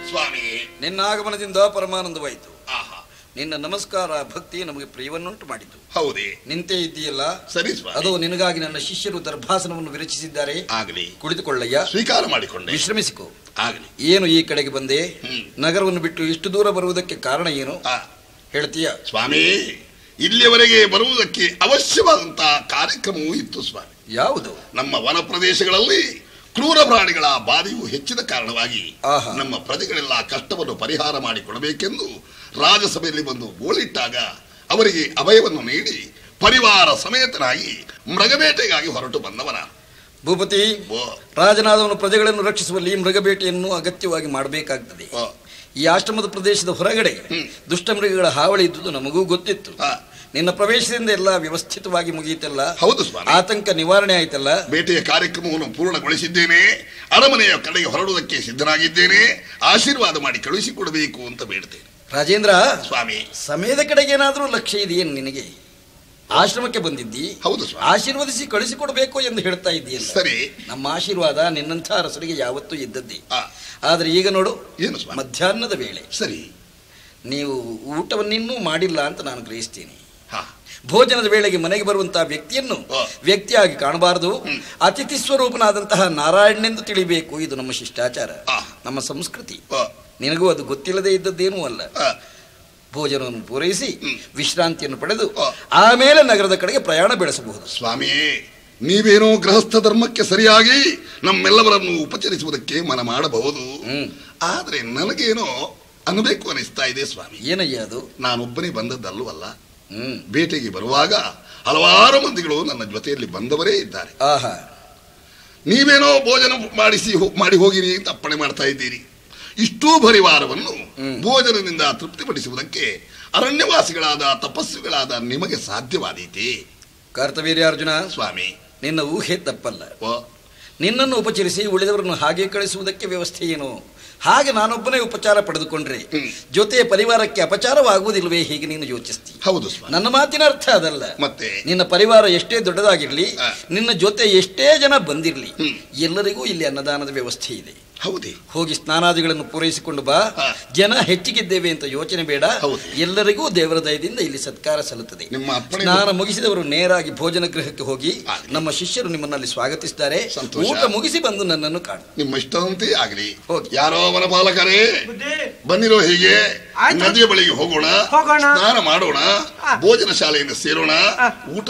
ಸ್ವಾಮಿ ನಿನ್ನ ಆಗಮನದಿಂದ ಪರಮಾನಂದವಾಯಿತು ಆಹಾ ನಿನ್ನ ನಮಸ್ಕಾರ ಭಕ್ತಿ ನಮಗೆ ಪ್ರಿಯವನ್ನುಂಟು ಮಾಡಿತು ಹೌದೇ ನಿಂತೇ ಇದ್ದೀಯಲ್ಲ ಸರಿ ಅದು ಸ್ವಾಮಿ ನಿನಗಾಗಿ ನನ್ನ ಶಿಷ್ಯರು ದರ್ಭಾಸನವನ್ನು ವಿರಚಿಸಿದ್ದಾರೆ ಆಗಲಿ ಕುಳಿತುಕೊಳ್ಳಯ್ಯ ಸ್ವೀಕಾರ ಮಾಡಿಕೊಂಡೆ ವಿಶ್ರಮಿಸಿಕೋ ಆಗಲಿ ಏನು ಈ ಕಡೆಗೆ ಬಂದೆ ಹ್ಮ್. ನಗರವನ್ನು ಬಿಟ್ಟು ಇಷ್ಟು ದೂರ ಬರುವುದಕ್ಕೆ ಕಾರಣ ಏನು ಆ, ಹೇಳ್ತೀಯ ಸ್ವಾಮಿ ಇಲ್ಲಿಯವರೆಗೆ ಬರುವುದಕ್ಕೆ ಅವಶ್ಯವಾದಂತಹ ಕಾರ್ಯಕ್ರಮವೂ ಇತ್ತು ಸ್ವಾಮಿ ಯಾವುದು ನಮ್ಮ ವನ ಪ್ರದೇಶಗಳಲ್ಲಿ ಕ್ರೂರ ಪ್ರಾಣಿಗಳ ಬಾಧೆಯು ಹೆಚ್ಚಿದ ಕಾರಣವಾಗಿ ಆಹಾ. ನಮ್ಮ ಪ್ರಜೆಗಳೆಲ್ಲ ಕಷ್ಟವನ್ನು ಪರಿಹಾರ ಮಾಡಿಕೊಡಬೇಕೆಂದು ರಾಜಸಭೆಯಲ್ಲಿ ಬಂದು ಗೋಳಿಟ್ಟಾಗ ಅವರಿಗೆ ಅಭಯವನ್ನು ನೀಡಿ ಪರಿವಾರ ಸಮೇತನಾಗಿ ಮೃಗಬೇಟೆಗಾಗಿ ಹೊರಟು ಬಂದವನ ಭೂಪತಿ ಓ, ರಾಜನಾದವನು ಪ್ರಜೆಗಳನ್ನು ರಕ್ಷಿಸುವಲ್ಲಿ ಮೃಗಬೇಟೆಯನ್ನು ಅಗತ್ಯವಾಗಿ ಮಾಡಬೇಕಾಗ್ತದೆ ಓ, ಈ ಆಶ್ರಮದ ಪ್ರದೇಶದ ಹೊರಗಡೆ ಹ್ಮ್. ದುಷ್ಟ ಮೃಗಗಳ ಹಾವಳಿ ಇದ್ದುದು ನಮಗೂ ಗೊತ್ತಿತ್ತು ಆ, ನಿನ್ನ ಪ್ರವೇಶದಿಂದ ಎಲ್ಲ ವ್ಯವಸ್ಥಿತವಾಗಿ ಮುಗಿಯಿತಲ್ಲ ಹೌದು ಸ್ವಾಮಿ ಆತಂಕ ನಿವಾರಣೆ ಆಯ್ತಲ್ಲ ಬೇಟೆಯ ಕಾರ್ಯಕ್ರಮವನ್ನು ಪೂರ್ಣಗೊಳಿಸಿದ್ದೇನೆ ಅರಮನೆಯ ಕಡೆಗೆ ಹೊರಡುವುದಕ್ಕೆ ಸಿದ್ಧನಾಗಿದ್ದೇನೆ ಆಶೀರ್ವಾದ ಮಾಡಿ ಕಳುಹಿಸಿಕೊಡಬೇಕು ಅಂತ ಬೇಡ್ತೇನೆ ರಾಜೇಂದ್ರ ಸ್ವಾಮಿ ಸಮಯದ ಕಡೆಗೆ ಏನಾದರೂ ಲಕ್ಷ್ಯ ಇದೆಯೇನು ನಿನಗೆ ಆಶ್ರಮಕ್ಕೆ ಬಂದಿದ್ದಿ ಹೌದು ಸ್ವಾಮಿ ಆಶೀರ್ವದಿಸಿ ಕಳಿಸಿಕೊಡ್ಬೇಕು ಎಂದು ಹೇಳ್ತಾ ಇದ್ದೀಯಲ್ಲ ಸರಿ ನಮ್ಮ ಆಶೀರ್ವಾದ ನಿನ್ನಂಥ ಅರಸರಿಗೆ ಯಾವತ್ತೂ ಇದ್ದದ್ದೇ ಆ, ಆದರೆ ಈಗ ನೋಡು ಏನು ಸ್ವಾಮಿ ಮಧ್ಯಾಹ್ನದ ವೇಳೆ ಸರಿ ನೀವು ಊಟವನ್ನಿನ್ನೂ ಮಾಡಿಲ್ಲ ಅಂತ ನಾನು ಗ್ರಹಿಸ್ತೀನಿ ಹಾ ಭೋಜನದ ವೇಳೆಗೆ ಮನೆಗೆ ಬರುವಂತಹ ವ್ಯಕ್ತಿಯನ್ನು ಆ. ವ್ಯಕ್ತಿಯಾಗಿ ಕಾಣಬಾರದು ಹ್ಮ್. ಅತಿಥಿ ಸ್ವರೂಪನಾದಂತಹ ನಾರಾಯಣನೆಂದು ತಿಳಿಬೇಕು ಇದು ನಮ್ಮ ಶಿಷ್ಟಾಚಾರ ಆ. ನಮ್ಮ ಸಂಸ್ಕೃತಿ ಆ, ನಿನಗೂ ಅದು ಗೊತ್ತಿಲ್ಲದೆ ಇದ್ದದ್ದೇನೂ ಅಲ್ಲ ಆ, ಭೋಜನವನ್ನು ಪೂರೈಸಿ ಹ್ಮ್. ವಿಶ್ರಾಂತಿಯನ್ನು ಪಡೆದು ಆ. ಆಮೇಲೆ ನಗರದ ಕಡೆಗೆ ಪ್ರಯಾಣ ಬೆಳೆಸಬಹುದು ಸ್ವಾಮಿಯೇ ನೀವೇನೋ ಗೃಹಸ್ಥ ಧರ್ಮಕ್ಕೆ ಸರಿಯಾಗಿ ನಮ್ಮೆಲ್ಲವರನ್ನು ಉಪಚರಿಸುವುದಕ್ಕೆ ಮನ ಮಾಡಬಹುದು ಹ್ಮ್ ಆದ್ರೆ ನನಗೇನೋ ಅನ್ನಬೇಕು ಅನಿಸ್ತಾ ಇದೆ ಸ್ವಾಮಿ ಏನಯ್ಯ ಅದು ನಾನೊಬ್ಬನೇ ಬಂದದ್ದಲ್ಲವಲ್ಲ ಹ್ಮ್ ಬೇಟೆಗೆ ಬರುವಾಗ ಹಲವಾರು ಮಂದಿಗಳು ನನ್ನ ಜೊತೆಯಲ್ಲಿ ಬಂದವರೇ ಇದ್ದಾರೆ ಆಹಾ ನೀವೇನೋ ಭೋಜನ ಮಾಡಿಸಿ ಹೋ- ಮಾಡಿ ಹೋಗಿರಿ ಅಂತ ಅಪ್ಪಣೆ ಮಾಡ್ತಾ ಇದ್ದೀರಿ ಇಷ್ಟೂ ಪರಿವಾರವನ್ನು ಹ್ಮ್. ಭೋಜನದಿಂದ ತೃಪ್ತಿಪಡಿಸುವುದಕ್ಕೆ ಅರಣ್ಯವಾಸಿಗಳಾದ ತಪಸ್ವಿಗಳಾದ ನಿಮಗೆ ಸಾಧ್ಯವಾದೀತೆ ಕರ್ತವೀರ್ಯಾರ್ಜುನ ಸ್ವಾಮಿ ನಿನ್ನ ಊಹೆ ತಪ್ಪಲ್ಲ ಓ, ನಿನ್ನನ್ನು ಉಪಚರಿಸಿ ಉಳಿದವರನ್ನು ಹಾಗೆ ಕಳಿಸುವುದಕ್ಕೆ ವ್ಯವಸ್ಥೆ ಏನು ಹಾಗೆ ನಾನೊಬ್ಬನೇ ಉಪಚಾರ ಪಡೆದುಕೊಂಡ್ರೆ ಹ್ಮ್. ಜೊತೆ ಪರಿವಾರಕ್ಕೆ ಅಪಚಾರವಾಗುವುದಿಲ್ವೇ ಹೀಗೆ ನೀನು ಯೋಚಿಸ್ತಿ ಹೌದು ಸ್ವಾಮಿ ನನ್ನ ಮಾತಿನ ಅರ್ಥ ಅದಲ್ಲ ಮತ್ತೆ ನಿನ್ನ ಪರಿವಾರ ಎಷ್ಟೇ ದೊಡ್ಡದಾಗಿರ್ಲಿ ಆ. ನಿನ್ನ ಜೊತೆ ಎಷ್ಟೇ ಜನ ಬಂದಿರಲಿ ಹ್ಮ್. ಎಲ್ಲರಿಗೂ ಇಲ್ಲಿ ಅನ್ನದಾನದ ವ್ಯವಸ್ಥೆ ಇದೆ ಹೌದೇ ಹೋಗಿ ಸ್ನಾನಾದಿಗಳನ್ನು ಪೂರೈಸಿಕೊಂಡು ಬಾ ಆ. ಜನ ಹೆಚ್ಚಿಗಿದ್ದೇವೆ ಅಂತ ಯೋಚನೆ ಬೇಡ ಹೌದು. ಎಲ್ಲರಿಗೂ ದೇವರ ದಯದಿಂದ ಇಲ್ಲಿ ಸತ್ಕಾರ ಸಲ್ಲುತ್ತದೆ ನಿಮ್ಮ ಅಪ್ಪಣೆ ಸ್ನಾನ ಮುಗಿಸಿದವರು ನೇರಾಗಿ ಭೋಜನ ಗೃಹಕ್ಕೆ ಹೋಗಿ ಆಗಲಿ. ನಮ್ಮ ಶಿಷ್ಯರು ನಿಮ್ಮನ್ನಲ್ಲಿ ಸ್ವಾಗತಿಸಿದ್ದಾರೆ ಸಂತೋಷ. ಊಟ ಮುಗಿಸಿ ಬಂದು ನನ್ನನ್ನು ಕಾಣು ನಿಮ್ಮ ಇಷ್ಟದಂತೆ ಆಗಲಿ ಹೋಗಿ. ಯಾರೋ ವನಪಾಲಕರೇ ಬುದ್ಧಿ ಬನ್ನಿರೋ ಹೀಗೆ ಆಯ್ತು. ನದಿಯ ಬಳಿಗೆ ಹೋಗೋಣ ಹೋಗೋಣ. ಸ್ನಾನ ಮಾಡೋಣ ಆ. ಭೋಜನ ಶಾಲೆಯಿಂದ ಸೇರೋಣ ಆ. ಊಟ